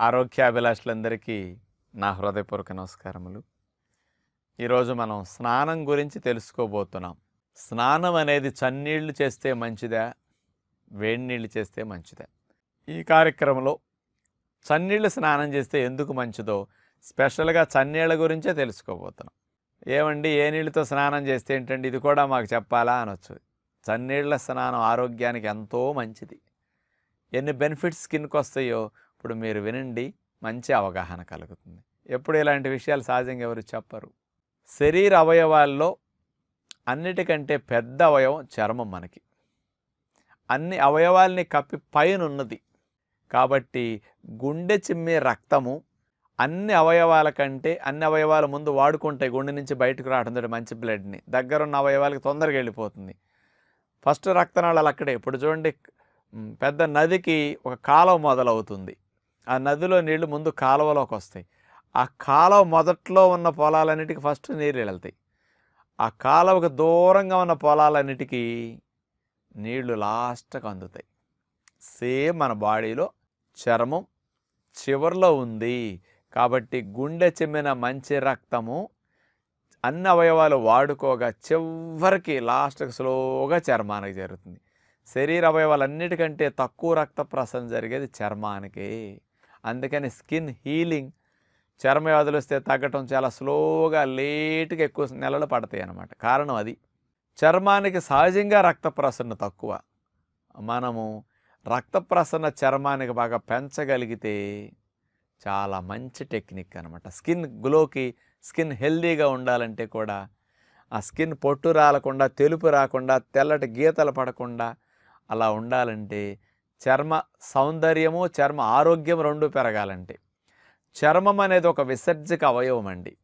ఆరోగ్యాభిలాషులందరికీ నా హృదయపూర్వక నమస్కారములు ఈరోజు మనం స్నానం గురించి తెలుసుకోబోతున్నాం స్నానం అనేది చన్నీళ్లు చేస్తే మంచిదా వేడి నీళ్ళు చేస్తే మంచిదా ఈ కార్యక్రమంలో చన్నీళ్ళు స్నానం చేస్తే ఎందుకు మంచిదో స్పెషల్గా చన్నీళ్ళ గురించే తెలుసుకోబోతున్నాం ఏమండి ఏ నీళ్ళతో స్నానం చేస్తే ఏంటండి ఇది కూడా మాకు చెప్పాలా అనొచ్చు చన్నీళ్ళ స్నానం ఆరోగ్యానికి ఎంతో మంచిది ఎన్ని బెనిఫిట్స్ స్కిన్కి వస్తాయో ఇప్పుడు మీరు వినండి మంచి అవగాహన కలుగుతుంది ఎప్పుడు ఇలాంటి విషయాలు సహజంగా ఎవరు చెప్పరు శరీర అవయవాల్లో అన్నిటికంటే పెద్ద అవయవం చర్మం మనకి అన్ని అవయవాల్ని కప్పి పైన ఉన్నది కాబట్టి గుండె చిమ్మే రక్తము అన్ని అవయవాల కంటే అన్ని అవయవాల ముందు వాడుకుంటాయి గుండె నుంచి బయటకు రావడం తోటి మంచి బ్లడ్ని దగ్గరున్న అవయవాలకి తొందరగా వెళ్ళిపోతుంది ఫస్ట్ రక్తనాళాలు అక్కడే ఇప్పుడు చూడండి మ్, పెద్ద నదికి ఒక కాలువ మొదలవుతుంది ఆ నదిలో నీళ్లు ముందు కాలువలోకి వస్తాయి ఆ కాలువ మొదట్లో ఉన్న పొలాలన్నిటికీ ఫస్ట్ నీళ్ళు వెళ్తాయి ఆ కాలువకు దూరంగా ఉన్న పొలాలన్నిటికీ నీళ్లు లాస్ట్కి అందుతాయి సేమ్ మన బాడీలో చర్మం చివర్లో ఉంది కాబట్టి గుండె చెమ్మిన మంచి రక్తము అన్ని అవయవాలు వాడుకోగా చివరికి లాస్ట్కి స్లోగా చర్మానికి జరుగుతుంది శరీర అవయవాలన్నిటికంటే తక్కువ రక్త ప్రసరణ జరిగేది చర్మానికి అందుకని స్కిన్ హీలింగ్ చర్మ వ్యాధులు వస్తే తగ్గటం చాలా స్లోగా లేట్గా ఎక్కువ నెలలు పడతాయి అన్నమాట కారణం అది చర్మానికి సహజంగా రక్త ప్రసరణ తక్కువ మనము రక్త ప్రసరణ చర్మానికి బాగా పెంచగలిగితే చాలా మంచి టెక్నిక్ అనమాట స్కిన్ గ్లోకి స్కిన్ హెల్దీగా ఉండాలంటే కూడా ఆ స్కిన్ పొట్టు రాలకుండా తెలుపు రాకుండా తెల్లటి గీతలు పడకుండా అలా ఉండాలంటే చర్మ సౌందర్యము చర్మ ఆరోగ్యం రెండు పెరగాలంటే చర్మం అనేది ఒక విసర్జక అవయవం అండి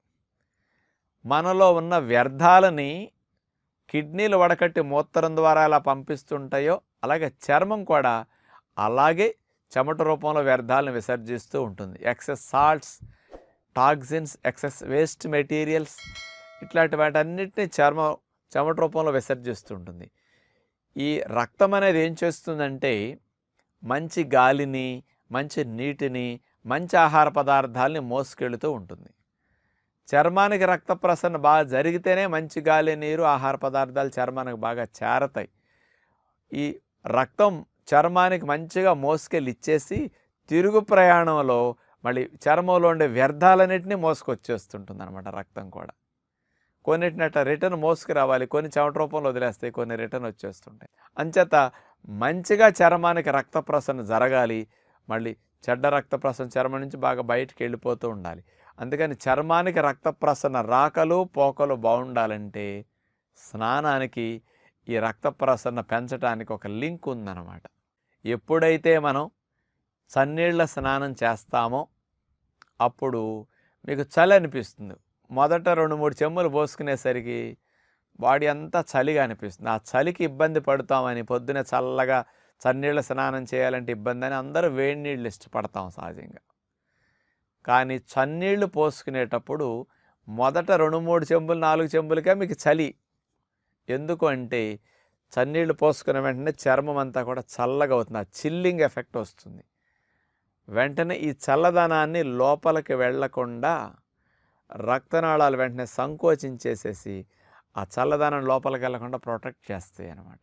మనలో ఉన్న వ్యర్థాలని కిడ్నీలు వడకట్టి మూత్రం ద్వారా ఎలా పంపిస్తుంటాయో అలాగే చర్మం కూడా అలాగే చెమట రూపంలో వ్యర్థాలను విసర్జిస్తూ ఉంటుంది excess salts toxins excess waste materials ఇట్లాంటి వాటన్నిటిని చర్మం చెమట రూపంలో విసర్జిస్తూ ఉంటుంది ఈ రక్తం అనేది ఏం చేస్తుందంటే మంచి గాలిని మంచి నీటిని మంచి ఆహార పదార్థాలని మోసుకెళుతూ ఉంటుంది చర్మానికి రక్త ప్రసరణ బాగా జరిగితేనే మంచి గాలి నీరు ఆహార పదార్థాలు చర్మానికి బాగా చేరతాయి ఈ రక్తం చర్మానికి మంచిగా మోసుకెళ్ళి ఇచ్చేసి తిరుగు ప్రయాణంలో మళ్ళీ చర్మంలో ఉండే వ్యర్థాలన్నింటినీ మోసుకొచ్చేస్తుంటుంది అనమాట రక్తం కూడా కొన్నిటినట్ట రిటర్న్ మోసుకు రావాలి కొన్ని చెమట రూపంలో వదిలేస్తాయి కొన్ని రిటర్న్ వచ్చేస్తుంటాయి అంచేత మంచిగా చర్మానికి రక్త ప్రసరణ జరగాలి మళ్ళీ చెడ్డ రక్త ప్రసరణ చర్మం నుంచి బాగా బయటికి వెళ్ళిపోతూ ఉండాలి అందుకని చర్మానికి రక్త ప్రసరణ రాకలు పోకలు బాగుండాలంటే స్నానానికి ఈ రక్త ప్రసరణ పెంచడానికి ఒక లింక్ ఉందన్నమాట ఎప్పుడైతే మనం చన్నీళ్ళ స్నానం చేస్తామో అప్పుడు మీకు చలి అనిపిస్తుంది మొదట రెండు మూడు చెమ్ములు పోసుకునేసరికి బాడీ అంతా చలిగా అనిపిస్తుంది ఆ చలికి ఇబ్బంది పడుతామని పొద్దునే చల్లగా చన్నీళ్ళ స్నానం చేయాలంటే ఇబ్బంది అని అందరూ వేడి నీళ్ళు ఇష్టపడతాం సహజంగా కానీ చన్నీళ్ళు పోసుకునేటప్పుడు మొదట రెండు మూడు చెంబులు నాలుగు చెంబులకే మీకు చలి ఎందుకు అంటే చన్నీళ్ళు పోసుకున్న వెంటనే చర్మం అంతా కూడా చల్లగా అవుతుంది ఆ చిల్లింగ్ ఎఫెక్ట్ వస్తుంది వెంటనే ఈ చల్లదనాన్ని లోపలికి వెళ్లకుండా రక్తనాళాలు వెంటనే సంకోచించేసేసి ఆ చల్లదనం లోపలికి వెళ్లకుండా ప్రొటెక్ట్ చేస్తాయి అన్నమాట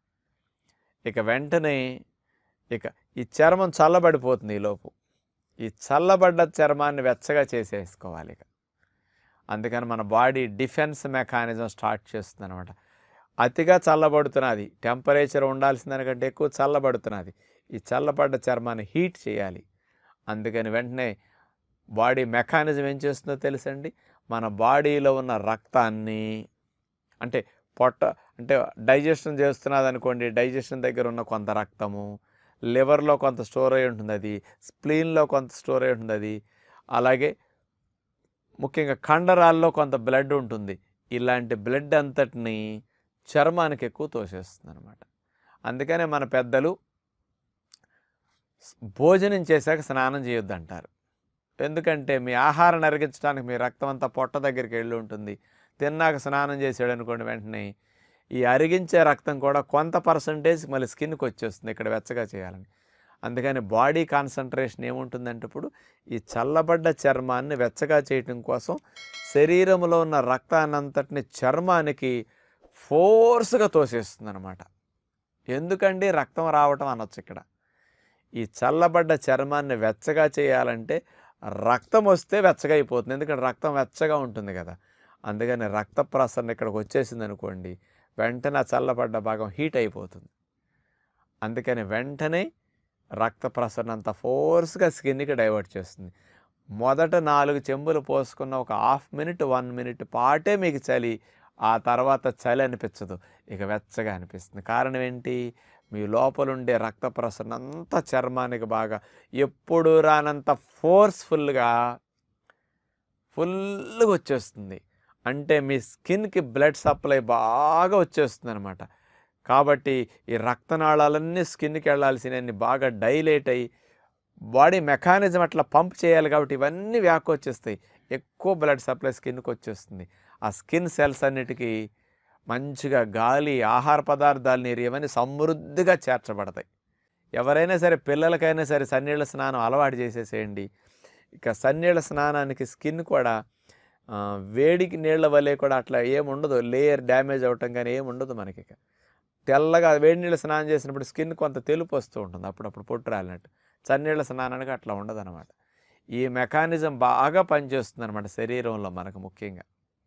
ఇక వెంటనే ఇక ఈ చర్మం చల్లబడిపోతుంది ఈ లోపు ఈ చల్లబడ్డ చర్మాన్ని వెచ్చగా చేసేసుకోవాలి ఇక అందుకని మన బాడీ డిఫెన్స్ మెకానిజం స్టార్ట్ చేస్తుంది అనమాట అతిగా చల్లబడుతున్నది టెంపరేచర్ ఉండాల్సిన దానికంటే ఎక్కువ చల్లబడుతున్నది ఈ చల్లబడ్డ చర్మాన్ని హీట్ చేయాలి అందుకని వెంటనే బాడీ మెకానిజం ఏం చేస్తుందో తెలుసండి మన బాడీలో ఉన్న రక్తాన్ని అంటే పొట్ట అంటే డైజెషన్ చేస్తున్నది అనుకోండి డైజెషన్ దగ్గర ఉన్న కొంత రక్తము లివర్లో కొంత స్టోర్ అయి ఉంటుంది అది స్ప్లీన్లో కొంత స్టోర్ అయి ఉంటుంది అది అలాగే ముఖ్యంగా కండరాల్లో కొంత బ్లడ్ ఉంటుంది ఇలాంటి బ్లడ్ అంతటిని చర్మానికి ఎక్కువ తోసేస్తుంది అనమాట అందుకనే మన పెద్దలు భోజనం చేశాక స్నానం చేయొద్దు అంటారు ఎందుకంటే మీ ఆహారం అరిగించడానికి మీ రక్తం అంతా పొట్ట దగ్గరికి వెళ్ళి ఉంటుంది తిన్నాక స్నానం చేసాడు అనుకోండి వెంటనే ఈ అరిగించే రక్తం కూడా కొంత పర్సంటేజ్ మళ్ళీ స్కిన్కి వచ్చేస్తుంది ఇక్కడ వెచ్చగా చేయాలని అందుకని బాడీ కాన్సన్ట్రేషన్ ఏముంటుందంటే ఇప్పుడు ఈ చల్లబడ్డ చర్మాన్ని వెచ్చగా చేయటం కోసం శరీరంలో ఉన్న రక్తాన్నంతటిని చర్మానికి ఫోర్స్గా తోసేస్తుంది అనమాట ఎందుకండి రక్తం రావటం అనొచ్చు ఇక్కడ ఈ చల్లబడ్డ చర్మాన్ని వెచ్చగా చేయాలంటే రక్తం వస్తే వెచ్చగా అయిపోతుంది ఎందుకంటే రక్తం వెచ్చగా ఉంటుంది కదా అందుకని రక్త ప్రసరణ ఇక్కడికి వచ్చేసింది అనుకోండి వెంటనే ఆ చల్లబడ్డ భాగం హీట్ అయిపోతుంది అందుకని వెంటనే రక్త ప్రసరణ అంత ఫోర్స్గా స్కిన్కి డైవర్ట్ చేస్తుంది మొదట నాలుగు చెంబులు పోసుకున్న ఒక హాఫ్ మినిట్ వన్ మినిట్ పాటే మీకు చలి ఆ తర్వాత చలి అనిపించదు ఇక వెచ్చగా అనిపిస్తుంది కారణం ఏంటి మీ లోపలుండే రక్త ప్రసరణ అంతా చర్మానికి బాగా ఎప్పుడు రానంత ఫోర్స్ఫుల్గా ఫుల్గా వచ్చేస్తుంది అంటే మీ స్కిన్కి బ్లడ్ సప్లై బాగా వచ్చేస్తుంది అనమాట కాబట్టి ఈ రక్తనాళాలన్నీ స్కిన్కి వెళ్ళాల్సినవన్నీ బాగా డైలేట్ అయ్యి బాడీ మెకానిజం అట్లా పంప్ చేయాలి కాబట్టి ఇవన్నీ వ్యాకొచ్చేస్తాయి ఎక్కువ బ్లడ్ సప్లై స్కిన్కి వచ్చేస్తుంది ఆ స్కిన్ సెల్స్ అన్నిటికీ మంచిగా గాలి ఆహార పదార్థాలు నీరు ఇవన్నీ సమృద్ధిగా చేర్చబడతాయి ఎవరైనా సరే పిల్లలకైనా సరే సన్నీళ్ళ స్నానం అలవాటు చేసేసేయండి ఇక సన్నీళ్ళ స్నానానికి స్కిన్ కూడా ఆ, వేడికి నీళ్ళ వల్లే కూడా అట్లా ఏముండదు లేయర్ డ్యామేజ్ అవటం కానీ ఏముండదు మనకి ఇక తెల్లగా వేడి నీళ్ళ స్నానం చేసినప్పుడు స్కిన్ కొంత తెలుపు వస్తూ ఉంటుంది అప్పుడప్పుడు పొట్టు రాలినట్టు చన్నీళ్ళ స్నానానికి అట్లా ఉండదు అనమాట ఈ మెకానిజం బాగా పనిచేస్తుంది అనమాట శరీరంలో మనకు ముఖ్యంగా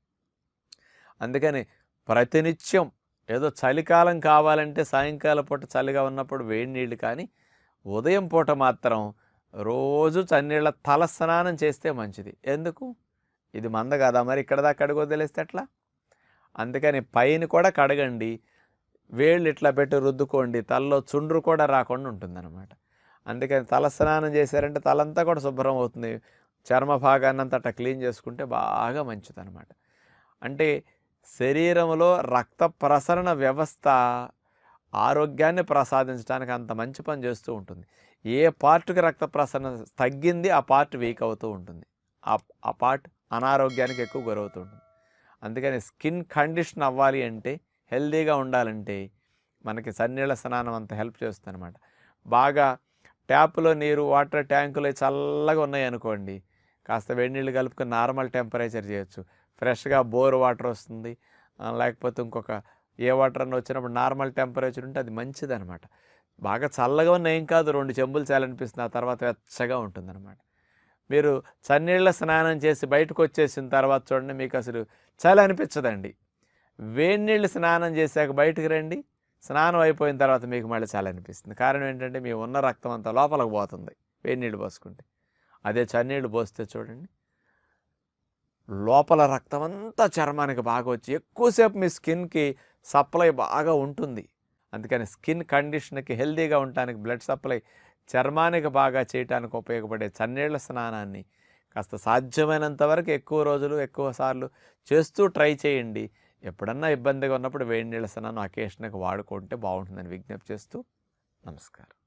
అందుకని ప్రతినిత్యం ఏదో చలికాలం కావాలంటే సాయంకాలం పూట చలిగా ఉన్నప్పుడు వేడి నీళ్ళు కానీ ఉదయం పూట మాత్రం రోజు చన్నీళ్ళ తల స్నానం చేస్తే మంచిది ఎందుకు ఇది మంద కదా మరి ఇక్కడ దాకా కడుగు వదిలేస్తే ఎట్లా అందుకని పైన కూడా కడగండి వేళ్ళు ఇట్లా పెట్టి రుద్దుకోండి తలలో చుండ్రు కూడా రాకుండా ఉంటుందన్నమాట అందుకని తల స్నానం చేశారంటే తలంతా కూడా శుభ్రం అవుతుంది చర్మ భాగాన్ని అంతా అట్లా క్లీన్ చేసుకుంటే బాగా మంచిదన్నమాట అంటే శరీరంలో రక్త ప్రసరణ వ్యవస్థ ఆరోగ్యాన్ని ప్రసాదించడానికి అంత మంచి పని చేస్తూ ఉంటుంది ఏ పార్ట్కి రక్త ప్రసరణ తగ్గింది ఆ పార్ట్ వీక్ అవుతూ ఉంటుంది ఆ ఆ పార్ట్ అనారోగ్యానికి ఎక్కువ గురవుతూ ఉంటుంది అందుకని స్కిన్ కండిషన్ అవ్వాలి అంటే హెల్దీగా ఉండాలంటే మనకి సన్నీళ్ళ స్నానం అంత హెల్ప్ చేస్తుంది అనమాట బాగా ట్యాప్లో నీరు వాటర్ ట్యాంకులో చల్లగా ఉన్నాయి అనుకోండి కాస్త వేడి నీళ్ళు కలుపుకొని నార్మల్ టెంపరేచర్ చేయొచ్చు ఫ్రెష్గా బోర్ వాటర్ వస్తుంది ఆ, లేకపోతే ఇంకొక ఏ వాటర్ అన్న వచ్చినప్పుడు నార్మల్ టెంపరేచర్ ఉంటే అది మంచిది అనమాట బాగా చల్లగా ఉన్న ఏం కాదు రెండు చెంబులు చాలనిపిస్తుంది ఆ తర్వాత వెచ్చగా ఉంటుందన్నమాట మీరు చన్నీళ్ళ స్నానం చేసి బయటకు వచ్చేసిన తర్వాత చూడండి మీకు అసలు చలి అనిపించదండి వేడి నీళ్ళు స్నానం చేశాక బయటకు రండి స్నానం అయిపోయిన తర్వాత మీకు మళ్ళీ చలి అనిపిస్తుంది కారణం ఏంటంటే మీ ఉన్న రక్తం అంతా లోపలికి పోతుంది వేడి నీళ్ళు పోసుకుంటే అదే చన్నీళ్ళు పోస్తే చూడండి లోపల రక్తం అంతా చర్మానికి బాగా వచ్చి ఎక్కువసేపు మీ స్కిన్కి సప్లై బాగా ఉంటుంది అందుకని స్కిన్ కండిషన్కి హెల్తీగా ఉండటానికి బ్లడ్ సప్లై చర్మానికి బాగా చేయడానికి ఉపయోగపడే చన్నీళ్ళ స్నానాన్ని కాస్త సాధ్యమైనంత వరకు ఎక్కువ రోజులు ఎక్కువ సార్లు చేస్తూ ట్రై చేయండి ఎప్పుడన్నా ఇబ్బందిగా ఉన్నప్పుడు వేడి నీళ్ళ స్నానం అకేషన్కి వాడుకుంటే బాగుంటుందని విజ్ఞప్తి చేస్తూ నమస్కారం